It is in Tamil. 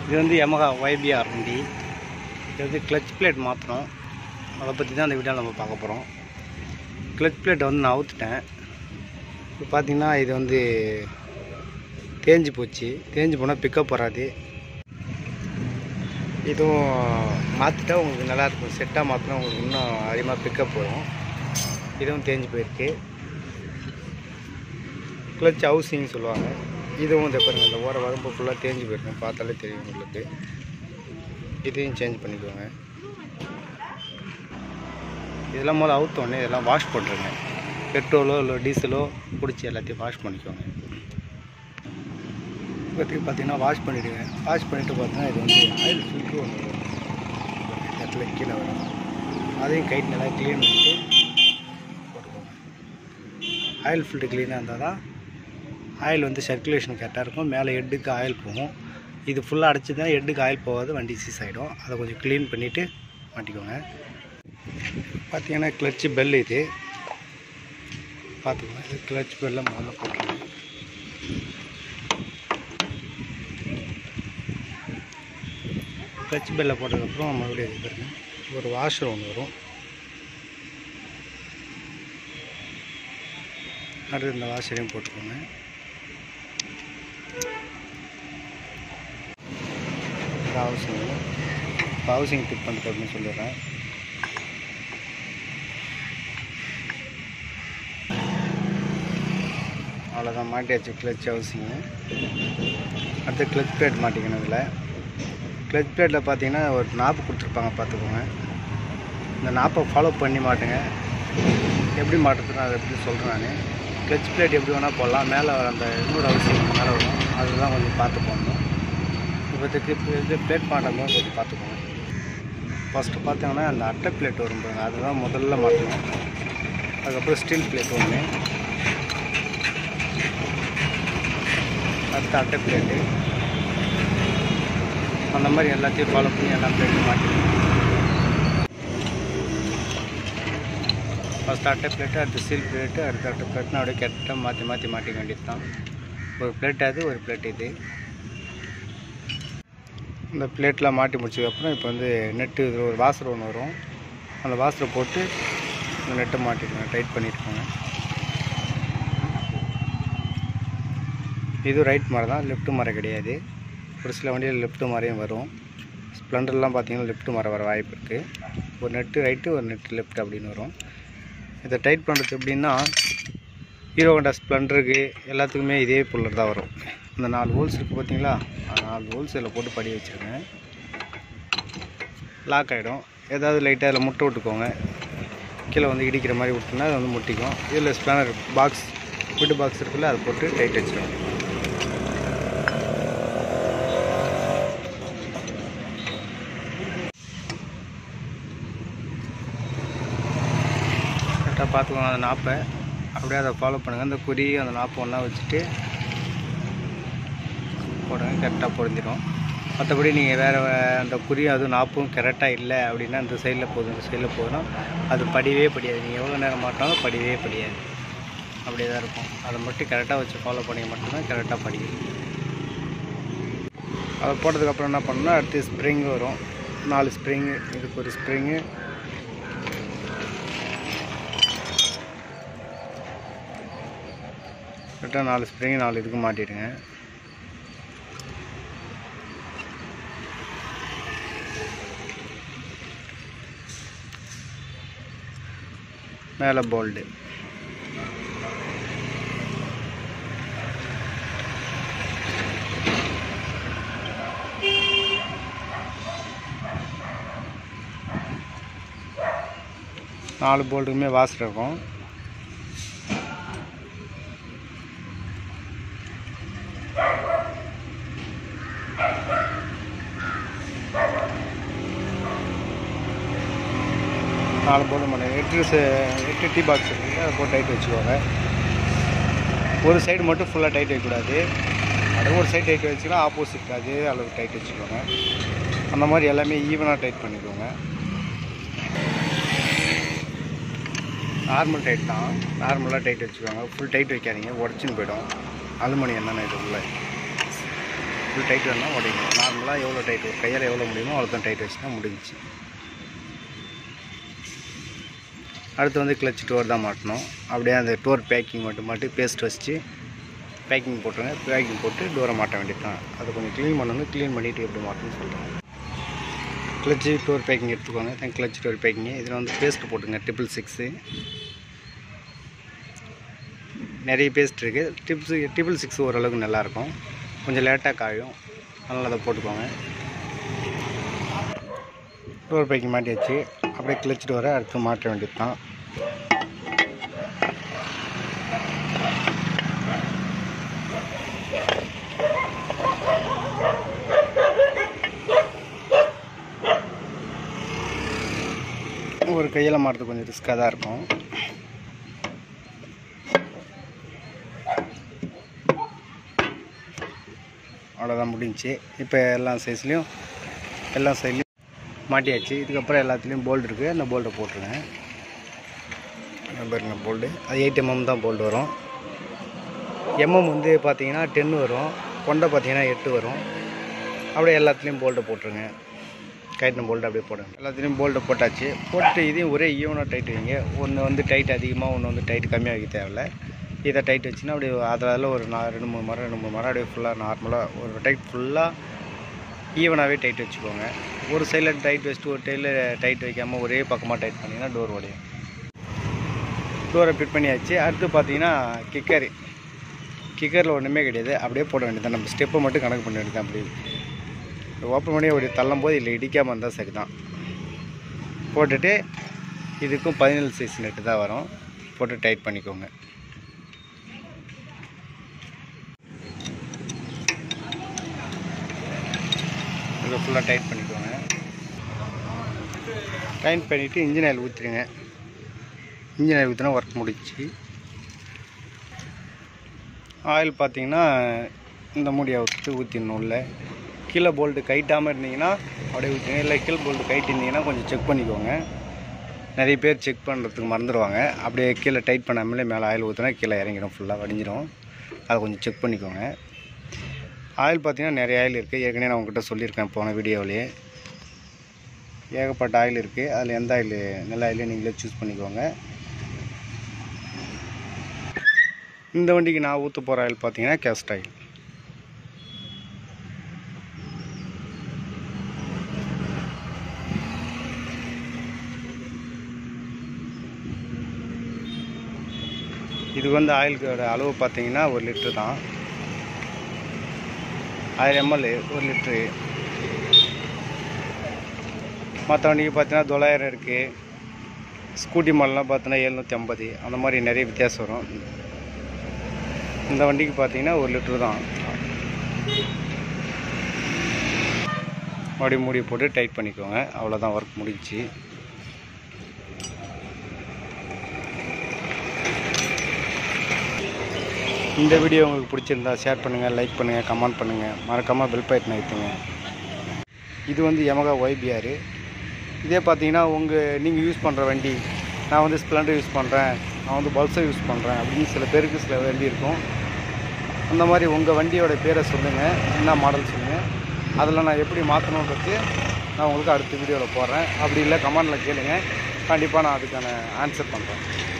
இது வந்து Yamaha YBR வண்டி இது வந்து கிளச் பிளேட் மாற்றணும் அதை பற்றி தான் அந்த வீடியோ நம்ம பார்க்க போகிறோம் கிளச் பிளேட்டை வந்து நான் அவுத்துட்டேன் இப்போ பார்த்தீங்கன்னா இது வந்து தேஞ்சு போச்சு தேஞ்சு போனால் பிக்கப் வராது இதுவும் மாற்றிட்டா உங்களுக்கு நல்லாயிருக்கும் செட்டாக மாற்றினா உங்களுக்கு இன்னும் அதிகமாக பிக்கப் வரும் இதுவும் தேஞ்சு போயிருக்கு கிளச் ஹவுசிங் சொல்லுவாங்க இதுவும் இந்த பாருங்க இந்த ஓர வரம்பு ஃபுல்லாக தேஞ்சு போயிருக்கும் பார்த்தாலே தெரியும் உங்களுக்கு இதையும் சேஞ்ச் பண்ணிக்கோங்க இதெல்லாம் முதல்ல அவுத்தோடனே இதெல்லாம் வாஷ் பண்ணுறேங்க பெட்ரோலோ இல்லை டீசலோ பிடிச்சி எல்லாத்தையும் வாஷ் பண்ணிக்கோங்க இப்போதைக்கு பார்த்தீங்கன்னா வாஷ் பண்ணிவிடுங்க வாஷ் பண்ணிவிட்டு பார்த்தீங்கன்னா இது வந்து ஆயில் ஃபில்ட்ரு ஒன்று வரும் இந்த இடத்துல கீழே வரும் அதையும் கைட் நல்லா க்ளீன் பண்ணிட்டு போட்டுக்கோங்க ஆயில் ஃபில்ட்ரு க்ளீனாக இருந்தால் தான் ஆயில் வந்து சர்க்குலேஷன் கரெக்டாக இருக்கும் மேலே ஹெட்டுக்கு ஆயில் போகும் இது ஃபுல்லாக அடைச்சி தான் ஹெட்டுக்கு ஆயில் போகாது வண்டி சீஸ் ஆகிடும் அதை கொஞ்சம் க்ளீன் பண்ணிவிட்டு மாட்டிக்கோங்க பார்த்தீங்கன்னா கிளச்சு பெல் இது பார்த்துக்கோங்க இது கிளச் பெல்லை முதல்ல போட்டுருங்க கிளச் பெல்லை போட்டதுக்கப்புறம் மறுபடியும் இது பாருங்க ஒரு வாஷர் ஒன்று வரும் அடுத்து இந்த வாஷரையும் போட்டுக்கோங்க இது ஹவுசிங் இப்போ ஹவுசிங் டிப் பண்ணுறது அப்படின்னு சொல்லிடுறேன் அவ்வளோதான் மாட்டியாச்சு கிளச் ஹவுசிங்கு அடுத்து கிளச் பிளேட் மாட்டிக்கணும் இதில் கிளச் பிளேட்டில் பார்த்தீங்கன்னா ஒரு நாப்பு கொடுத்துருப்பாங்க பார்த்துக்கோங்க இந்த நாப்பை ஃபாலோ பண்ணி மாட்டுங்க எப்படி மாட்டுறதுன்னு அதை எப்படி சொல்கிறேன் நான் கிளச் பிளேட் எப்படி வேணால் போடலாம் மேலே அந்த இன்னொரு அவசியம் மேலே வரும் அதுதான் கொஞ்சம் பார்த்து போடணும் இப்போதைக்கு இது பிளேட் மாட்டும் போது கொஞ்சம் பார்த்துக்கோங்க ஃபஸ்ட்டு பார்த்தீங்கன்னா அந்த அட்டை பிளேட் வரும் பாருங்க அதுதான் முதல்ல மாட்டணும் அதுக்கப்புறம் ஸ்டீல் பிளேட் ஒன்று அடுத்த அட்டை பிளேட்டு அந்த மாதிரி எல்லாத்தையும் ஃபாலோ பண்ணி எல்லா பிளேட்டும் மாட்டிக்கணும் ஃபஸ்ட் அட்டை பிளேட்டு அடுத்து ஸ்டீல் பிளேட்டு அடுத்த அட்டை பிளேட்னு அப்படியே கரெக்டாக மாற்றி மாற்றி மாட்டிக்க வேண்டியது தான் ஒரு பிளேட் அது ஒரு பிளேட் இது இந்த பிளேட்டில் மாட்டி முடிச்சதுக்கப்புறம் இப்போ வந்து நெட்டு இதில் ஒரு வாசர் ஒன்று வரும் அந்த வாசரை போட்டு இந்த நெட்டை மாட்டிடுங்க டைட் பண்ணிட்டுக்கோங்க இது ரைட் மரம் தான் லெஃப்ட் மரம் கிடையாது ஒரு சில வண்டியில் லெஃப்ட் மரையும் வரும் ஸ்ப்ளெண்டர்லாம் பார்த்தீங்கன்னா லெஃப்ட் மரம் வர வாய்ப்பு இருக்குது ஒரு நெட்டு ரைட்டு ஒரு நெட்டு லெஃப்ட் அப்படின்னு வரும் இதை டைட் பண்ணுறது எப்படின்னா ஹீரோ ஹோண்டா ஸ்ப்ளெண்டருக்கு எல்லாத்துக்குமே இதே புல்லர் தான் வரும் இந்த நாலு ஹோல்ஸ் இருக்குது பார்த்தீங்களா அந்த நாலு ஹோல்ஸ் இதில் போட்டு படி வச்சுருங்க லாக் ஆகிடும் ஏதாவது லைட்டாக அதில் முட்டை விட்டுக்கோங்க கீழே வந்து இடிக்கிற மாதிரி விட்டுனா அது வந்து முட்டிக்கும் இதில் ஸ்பேனர் பாக்ஸ் ஃபுட்டு பாக்ஸ் இருக்குல்ல அதை போட்டு டைட் வச்சிடும் கரெக்டாக பார்த்துக்கோங்க அந்த நாப்பை அப்படியே அதை ஃபாலோ பண்ணுங்கள் அந்த குறி அந்த நாப்பை ஒன்றா வச்சுட்டு போடுங்க கரெக்டாக பொருந்திடும் மற்றபடி நீங்கள் வேறு அந்த குறி அதுவும் நாப்பும் கரெக்டாக இல்லை அப்படின்னா இந்த சைடில் போதும் இந்த சைடில் போதும் அது படியவே படியாது நீங்கள் எவ்வளோ நேரம் மாட்டாலும் படியவே படியாது அப்படியே தான் இருக்கும் அதை மட்டும் கரெக்டாக வச்சு ஃபாலோ பண்ணி மட்டும்தான் கரெக்டாக படிக்கும் அதை போட்டதுக்கப்புறம் என்ன பண்ணணும்னா அடுத்து ஸ்ப்ரிங் வரும் நாலு ஸ்ப்ரிங்கு இதுக்கு ஒரு ஸ்ப்ரிங்கு கரெக்டாக நாலு ஸ்ப்ரிங் நாலு இதுக்கு மாட்டிடுங்க மேலே போல்டு நாலு போல்ட்டுக்குமே வாசல் இருக்கும் நாலு போல்டு பண்ண எட்டு ச- எட்டு டீ பாக்ஸ் இருக்குது அதை போட்டு டைட் வச்சுக்கோங்க ஒரு சைடு மட்டும் ஃபுல்லாக டைட் வைக்கக்கூடாது அது ஒரு சைடு டைட் வச்சுக்கலாம் ஆப்போசிட் அதே அளவுக்கு டைட் வச்சுக்கோங்க அந்த மாதிரி எல்லாமே ஈவனாக டைட் பண்ணிக்கோங்க நார்மல் டைட் தான் நார்மலாக டைட் வச்சுக்கோங்க ஃபுல் டைட் வைக்காதீங்க உடச்சின்னு போயிடும் அலுமினியம் தானே இது உள்ள ஃபுல் டைட் வேணால் உடைக்கணும் நார்மலாக எவ்வளோ டைட் ஒரு கையால் எவ்வளோ முடியுமோ அவ்வளோ தான் டைட் வச்சுனா முடிஞ்சிச்சு அடுத்து வந்து கிளச் டோர் தான் மாட்டணும் அப்படியே அந்த டோர் பேக்கிங் மட்டும் மாட்டி பேஸ்ட் வச்சு பேக்கிங் போட்டுருங்க பேக்கிங் போட்டு டோரை மாட்ட வேண்டியது தான் அதை கொஞ்சம் க்ளீன் பண்ணணும் க்ளீன் பண்ணிவிட்டு எப்படி மாட்டணும்னு சொல்கிறேன் கிளச்சு டோர் பேக்கிங் எடுத்துக்கோங்க தான் கிளச் டோர் பேக்கிங்கு இதில் வந்து பேஸ்ட் போட்டுங்க ட்ரிபிள் சிக்ஸு நிறைய பேஸ்ட் இருக்குது டிப்ஸு ட்ரிபிள் சிக்ஸ் ஓரளவுக்கு நல்லாயிருக்கும் கொஞ்சம் லேட்டாக காயும் அதனால் அதை போட்டுக்கோங்க டோர் பேக்கிங் மாட்டியாச்சு அப்படியே கிளச் டோரை அடுத்து மாட்ட வேண்டியது தான் ஒரு கையில் மாட்டுறது கொஞ்சம் ரிஸ்க்காக தான் இருக்கும் அவ்வளோதான் முடிஞ்சுச்சு இப்போ எல்லா சைஸ்லேயும் எல்லா சைட்லேயும் மாட்டியாச்சு இதுக்கப்புறம் எல்லாத்துலேயும் போல்டு இருக்குது அந்த போல்டை போட்டுருங்க இந்த பாருங்க போல்டு அது எயிட் எம்எம் தான் போல்டு வரும் எம்எம் வந்து பார்த்தீங்கன்னா டென் வரும் கொண்டை பார்த்தீங்கன்னா எட்டு வரும் அப்படியே எல்லாத்துலேயும் போல்டை போட்டுருங்க கைட்டின போல்டு அப்படியே போடுங்க எல்லாத்துலேயும் போல்டை போட்டாச்சு போட்டு இதையும் ஒரே ஈவனாக டைட் வைங்க ஒன்று வந்து டைட் அதிகமாக ஒன்று வந்து டைட் கம்மியாக வைக்க தேவையில்ல இதை டைட் வச்சுன்னா அப்படியே அதில் ஒரு நா ரெண்டு மூணு மரம் ரெண்டு மூணு மரம் அப்படியே ஃபுல்லாக நார்மலாக ஒரு டைட் ஃபுல்லாக ஈவனாகவே டைட் வச்சுக்கோங்க ஒரு சைடில் டைட் வச்சுட்டு ஒரு சைடில் டைட் வைக்காமல் ஒரே பக்கமாக டைட் பண்ணிங்கன்னா டோர் உடையும் டோரை ஃபிட் பண்ணியாச்சு அடுத்து பார்த்தீங்கன்னா கிக்கரு கிக்கரில் ஒன்றுமே கிடையாது அப்படியே போட வேண்டியது நம்ம ஸ்டெப்பை மட்டும் கணக்கு பண்ண வேண்டியது அப்படியே ஓப்பன் பண்ணி அப்படி தள்ளும் போது இல்லை இடிக்காமல் இருந்தால் சரி தான் போட்டுட்டு இதுக்கும் பதினேழு சைஸ் நெட்டு தான் வரும் போட்டு டைட் பண்ணிக்கோங்க இதை ஃபுல்லாக டைட் பண்ணிக்கோங்க டைட் பண்ணிவிட்டு இன்ஜின் ஆயில் ஊற்றிடுங்க இன்ஜின் ஆயில் ஊற்றினா ஒர்க் முடிச்சு ஆயில் பார்த்தீங்கன்னா இந்த மூடியை ஊற்றி ஊற்றிடணும் உள்ள கீழே போல்ட்டு கைட்டாமல் இருந்தீங்கன்னா அப்படியே ஊற்றிங்க இல்லை கீழே போல்ட்டு கைட்டு இருந்தீங்கன்னா கொஞ்சம் செக் பண்ணிக்கோங்க நிறைய பேர் செக் பண்ணுறதுக்கு மறந்துடுவாங்க அப்படியே கீழே டைட் பண்ணாமலே மேலே ஆயில் ஊற்றினா கீழே இறங்கிடும் ஃபுல்லாக வடிஞ்சிடும் அதை கொஞ்சம் செக் பண்ணிக்கோங்க ஆயில் பார்த்தீங்கன்னா நிறைய ஆயில் இருக்குது ஏற்கனவே நான் உங்ககிட்ட சொல்லியிருக்கேன் போன வீடியோவிலேயே ஏகப்பட்ட ஆயில் இருக்குது அதில் எந்த ஆயில் நல்ல ஆயிலே நீங்களே சூஸ் பண்ணிக்கோங்க இந்த வண்டிக்கு நான் ஊற்ற போகிற ஆயில் பார்த்தீங்கன்னா கேஸ்ட் ஆயில் இதுக்கு வந்து ஆயிலுக்கோட அளவு பார்த்தீங்கன்னா ஒரு லிட்ரு தான் ஆயிரம் எம்எல் ஒரு லிட்ரு மற்ற வண்டிக்கு பார்த்தீங்கன்னா தொள்ளாயிரம் இருக்குது ஸ்கூட்டி மாடல்லாம் பார்த்தீங்கன்னா எழுநூற்றி ஐம்பது அந்த மாதிரி நிறைய வித்தியாசம் வரும் இந்த வண்டிக்கு பார்த்தீங்கன்னா ஒரு லிட்ரு தான் மறுபடி மூடி போட்டு டைட் பண்ணிக்கோங்க அவ்வளோதான் ஒர்க் முடிஞ்சுச்சு இந்த வீடியோ உங்களுக்கு பிடிச்சிருந்தா ஷேர் பண்ணுங்கள் லைக் பண்ணுங்கள் கமெண்ட் பண்ணுங்கள் மறக்காமல் பெல் பைட்டன் வைத்துங்க இது வந்து யமகா ஒய்பிஆர் இதே பார்த்தீங்கன்னா உங்கள் நீங்கள் யூஸ் பண்ணுற வண்டி நான் வந்து ஸ்ப்ளெண்டர் யூஸ் பண்ணுறேன் நான் வந்து பல்சர் யூஸ் பண்ணுறேன் அப்படின்னு சில பேருக்கு சில வண்டி இருக்கும் அந்த மாதிரி உங்கள் வண்டியோட பேரை சொல்லுங்கள் என்ன மாடல் சொல்லுங்கள் அதில் நான் எப்படி மாற்றணுன்றது நான் உங்களுக்கு அடுத்த வீடியோவில் போடுறேன் அப்படி இல்லை கமெண்டில் கேளுங்க கண்டிப்பாக நான் அதுக்கான ஆன்சர் பண்ணுறேன்